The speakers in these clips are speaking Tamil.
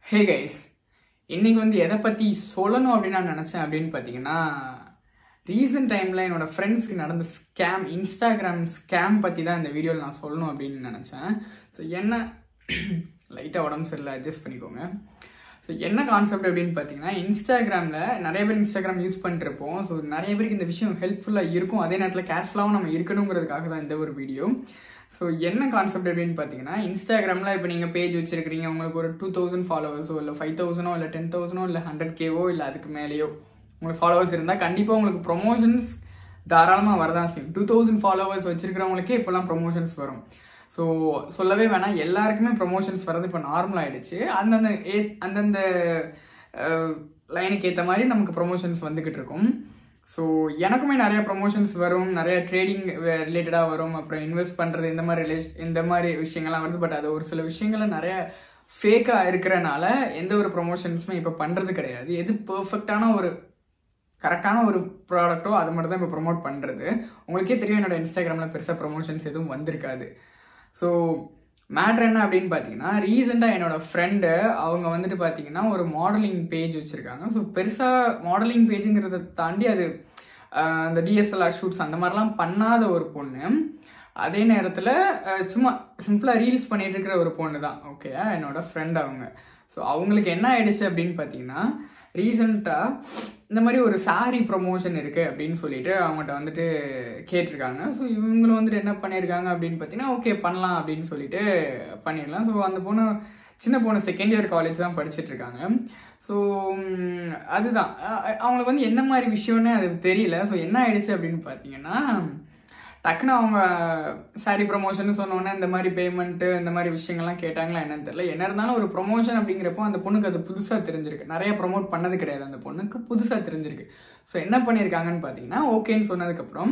ஹே கைஸ் இன்னைக்கு வந்து எதை பற்றி சொல்லணும் அப்படின்னு நான் நினச்சேன் அப்படின்னு பார்த்தீங்கன்னா ரீசெண்ட் டைமில் என்னோட ஃப்ரெண்ட்ஸ்க்கு நடந்த ஸ்கேம் இன்ஸ்டாகிராம் ஸ்கேம் பற்றி தான் இந்த வீடியோவில் நான் சொல்லணும் அப்படின்னு நினச்சேன் ஸோ என்ன லைட்டாக உடம்பு சரியில்லை அட்ஜஸ்ட் பண்ணிக்கோங்க ஸோ என்ன கான்செப்ட் அப்படின்னு பார்த்தீங்கன்னா இன்ஸ்டாகிராமில் நிறைய பேர் இன்ஸ்டாகிராம் யூஸ் பண்ணிருப்போம் ஸோ நிறைய பேருக்கு இந்த விஷயம் ஹெல்ப்ஃபுல்லாக இருக்கும் அதே நேரத்தில் கேர்ஃபுல்லாகவும் நம்ம இருக்கணுங்கிறதுக்காக தான் இந்த ஒரு வீடியோ ஸோ என்ன கான்செப்ட் அப்படின்னு பார்த்தீங்கன்னா இன்ஸ்டாகிராமில் இப்போ நீங்கள் பேஜ் வச்சிருக்கிறீங்க உங்களுக்கு ஒரு டூ தௌசண்ட் ஃபாலோவர்ஸோ இல்லை ஃபைவ் தௌசண்டோ இல்லை டென் தௌசண்டோ இல்லை ஹண்ட்ரட் கேவோ இல்லை அதுக்கு மேலேயோ உங்களுக்கு ஃபாலோவர்ஸ் இருந்தால் கண்டிப்பாக உங்களுக்கு ப்ரொமோஷன்ஸ் தாராளமாக வரதான் செய்யும் டூ தௌசண்ட் ஃபாலோவர்ஸ் வச்சிருக்கிறவங்களுக்கே இப்போலாம் ப்ரொமோஷன்ஸ் வரும் ஸோ சொல்லவே வேணாம் எல்லாருக்குமே ப்ரொமோஷன்ஸ் வர்றது இப்போ நார்மல் ஆயிடுச்சு அந்தந்த ஏ அந்தந்த லைனுக்கு ஏற்ற மாதிரி நமக்கு ப்ரொமோஷன்ஸ் வந்துக்கிட்டு இருக்கும் ஸோ எனக்குமே நிறைய ப்ரொமோஷன்ஸ் வரும் நிறைய ட்ரேடிங் ரிலேட்டடாக வரும் அப்புறம் இன்வெஸ்ட் பண்ணுறது இந்த மாதிரி ரிலேஷ் இந்த மாதிரி விஷயங்கள்லாம் வருது பட் அது ஒரு சில விஷயங்கள்ல நிறைய ஃபேக்காக இருக்கிறனால எந்த ஒரு ப்ரொமோஷன்ஸுமே இப்போ பண்ணுறது கிடையாது எது பர்ஃபெக்டான ஒரு கரெக்டான ஒரு ப்ராடக்ட்டோ அது மட்டும் தான் இப்போ ப்ரொமோட் பண்ணுறது உங்களுக்கே தெரியும் என்னோட இன்ஸ்டாகிராமில் பெருசாக ப்ரொமோஷன்ஸ் எதுவும் வந்திருக்காது ஸோ மேட்ரு என்ன அப்படின்னு பார்த்தீங்கன்னா ரீசெண்டாக என்னோட ஃப்ரெண்டு அவங்க வந்துட்டு பார்த்தீங்கன்னா ஒரு மாடலிங் பேஜ் வச்சுருக்காங்க ஸோ பெருசாக மாடலிங் பேஜுங்கிறத தாண்டி அது அந்த டிஎஸ்எல்ஆர் ஷூட்ஸ் அந்த மாதிரிலாம் பண்ணாத ஒரு பொண்ணு அதே நேரத்தில் சும்மா சிம்பிளாக ரீல்ஸ் பண்ணிட்டு இருக்கிற ஒரு பொண்ணு தான் ஓகே என்னோட ஃப்ரெண்ட் அவங்க ஸோ அவங்களுக்கு என்ன ஆயிடுச்சு அப்படின்னு பார்த்தீங்கன்னா ரீசண்டாக இந்த மாதிரி ஒரு சாரி ப்ரொமோஷன் இருக்குது அப்படின்னு சொல்லிட்டு அவங்ககிட்ட வந்துட்டு கேட்டிருக்காங்க ஸோ இவங்களும் வந்துட்டு என்ன பண்ணியிருக்காங்க அப்படின்னு பார்த்தீங்கன்னா ஓகே பண்ணலாம் அப்படின்னு சொல்லிட்டு பண்ணிடலாம் ஸோ அந்த பொண்ணு சின்ன பொண்ணு செகண்ட் இயர் காலேஜ் தான் படிச்சுட்டு இருக்காங்க ஸோ அதுதான் அவங்களுக்கு வந்து என்ன மாதிரி விஷயம்னு அது தெரியல ஸோ என்ன ஆயிடுச்சு அப்படின்னு பார்த்தீங்கன்னா டக்குன்னு அவங்க சாரி ப்ரொமோஷன் சொன்னோன்னே இந்த மாதிரி பேமெண்ட்டு இந்த மாதிரி விஷயங்கள்லாம் கேட்டாங்களா என்னன்னு தெரியல என்ன இருந்தாலும் ஒரு ப்ரொமோஷன் அப்படிங்கிறப்போ அந்த பொண்ணுக்கு அது புதுசாக தெரிஞ்சிருக்கு நிறைய ப்ரொமோட் பண்ணது கிடையாது அந்த பொண்ணுக்கு புதுசாக தெரிஞ்சிருக்கு ஸோ என்ன பண்ணியிருக்காங்கன்னு பார்த்தீங்கன்னா ஓகேன்னு சொன்னதுக்கப்புறம்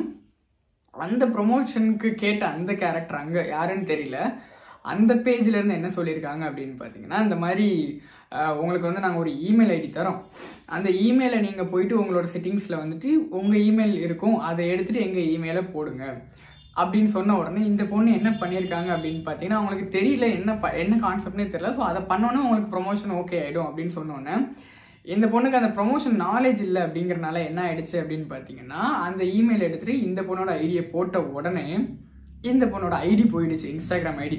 அந்த ப்ரொமோஷனுக்கு கேட்ட அந்த கேரக்டர் அங்கே யாருன்னு தெரியல அந்த பேஜ்ல இருந்து என்ன சொல்லியிருக்காங்க அப்படின்னு பார்த்தீங்கன்னா இந்த மாதிரி உங்களுக்கு வந்து நாங்கள் ஒரு இமெயில் ஐடி தரோம் அந்த இமெயிலை நீங்கள் போயிட்டு உங்களோட செட்டிங்ஸில் வந்துட்டு உங்கள் இமெயில் இருக்கும் அதை எடுத்துகிட்டு எங்கள் இமெயிலை போடுங்க அப்படின்னு சொன்ன உடனே இந்த பொண்ணு என்ன பண்ணியிருக்காங்க அப்படின்னு பார்த்தீங்கன்னா அவங்களுக்கு தெரியல என்ன ப என்ன கான்செப்ட்னே தெரியல ஸோ அதை பண்ணோன்னே உங்களுக்கு ப்ரொமோஷன் ஓகே ஆகிடும் அப்படின்னு சொன்னோன்னே இந்த பொண்ணுக்கு அந்த ப்ரொமோஷன் நாலேஜ் இல்லை அப்படிங்கிறனால என்ன ஆயிடுச்சு அப்படின்னு பார்த்தீங்கன்னா அந்த இமெயில் எடுத்துகிட்டு இந்த பொண்ணோட ஐடியை போட்ட உடனே இந்த பொண்ணோட ஐடி போயிடுச்சு Instagram ID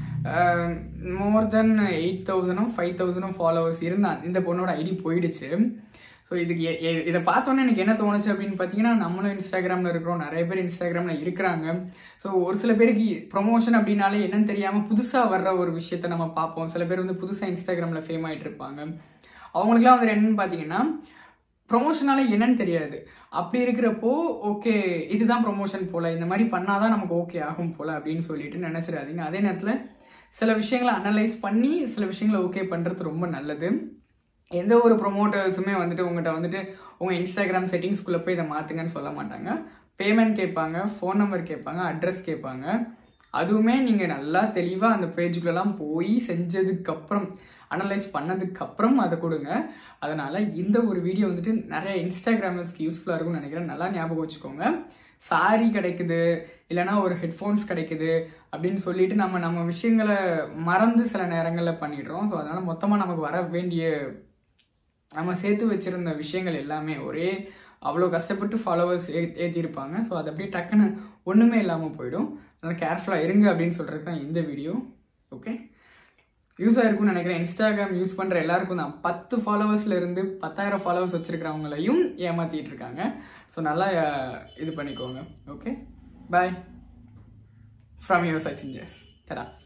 more than eight தௌசண்டும் ஃபைவ் தௌசண்டும் ஃபாலோவர்ஸ் இருந்தான் இந்த பொண்ணோட ஐடி போயிடுச்சு ஸோ இதுக்கு இதை பார்த்தோன்னே எனக்கு என்ன தோணுச்சு அப்படின்னு பார்த்தீங்கன்னா நம்மளும் இன்ஸ்டாகிராமில் இருக்கிறோம் நிறைய பேர் இன்ஸ்டாகிராமில் இருக்கிறாங்க ஸோ ஒரு சில பேருக்கு ப்ரொமோஷன் அப்படின்னாலே என்னன்னு தெரியாமல் புதுசாக வர்ற ஒரு விஷயத்த நம்ம பார்ப்போம் சில பேர் வந்து புதுசாக இன்ஸ்டாகிராமில் ஃபேம் ஆகிட்டு இருப்பாங்க அவங்களுக்குலாம் வந்து என்னன்னு பார்த்தீங்கன்னா ப்ரொமோஷனால என்னன்னு தெரியாது அப்படி இருக்கிறப்போ ஓகே இதுதான் ப்ரொமோஷன் போல இந்த மாதிரி பண்ணாதான் நமக்கு ஓகே ஆகும் போல அப்படின்னு சொல்லிட்டு நினைச்சிடாதீங்க அதே நேரத்தில் சில விஷயங்களை அனலைஸ் பண்ணி சில விஷயங்களை ஓகே பண்ணுறது ரொம்ப நல்லது எந்த ஒரு ப்ரொமோட்டர்ஸுமே வந்துட்டு உங்கள்கிட்ட வந்துட்டு உங்கள் இன்ஸ்டாகிராம் செட்டிங்ஸ்குள்ளே போய் இதை மாற்றுங்கன்னு சொல்ல மாட்டாங்க பேமெண்ட் கேட்பாங்க ஃபோன் நம்பர் கேட்பாங்க அட்ரஸ் கேட்பாங்க அதுவுமே நீங்கள் நல்லா தெளிவாக அந்த பேஜுக்குள்ளெல்லாம் போய் செஞ்சதுக்கப்புறம் அனலைஸ் பண்ணதுக்கப்புறம் அதை கொடுங்க அதனால் இந்த ஒரு வீடியோ வந்துட்டு நிறைய இன்ஸ்டாகிராமர்ஸ்க்கு யூஸ்ஃபுல்லாக இருக்கும்னு நினைக்கிறேன் நல்லா ஞாபகம் வச்சுக்கோங்க சாரி கிடைக்குது இல்லைனா ஒரு ஹெட்ஃபோன்ஸ் கிடைக்குது அப்படின்னு சொல்லிட்டு நம்ம நம்ம விஷயங்களை மறந்து சில நேரங்களில் பண்ணிடுறோம் ஸோ அதனால் மொத்தமாக நமக்கு வர வேண்டிய நம்ம சேர்த்து வச்சிருந்த விஷயங்கள் எல்லாமே ஒரே அவ்வளோ கஷ்டப்பட்டு ஃபாலோவர்ஸ் ஏ ஏற்றிருப்பாங்க ஸோ அது அப்படியே டக்குன்னு ஒன்றுமே இல்லாமல் போயிடும் அதனால் கேர்ஃபுல்லாக இருங்க அப்படின்னு சொல்கிறது தான் இந்த வீடியோ ஓகே யூஸ் ஆயிருக்கும்னு நினைக்கிறேன் இன்ஸ்டாகிராம் யூஸ் பண்ணுற எல்லாருக்கும் தான் பத்து ஃபாலோவர்ஸ்ல இருந்து பத்தாயிரம் ஃபாலோவர்ஸ் வச்சிருக்கிறவங்களையும் ஏமாத்திட்டு இருக்காங்க ஸோ நல்லா இது பண்ணிக்கோங்க okay bye from your Sachin ஜெஸ் தடா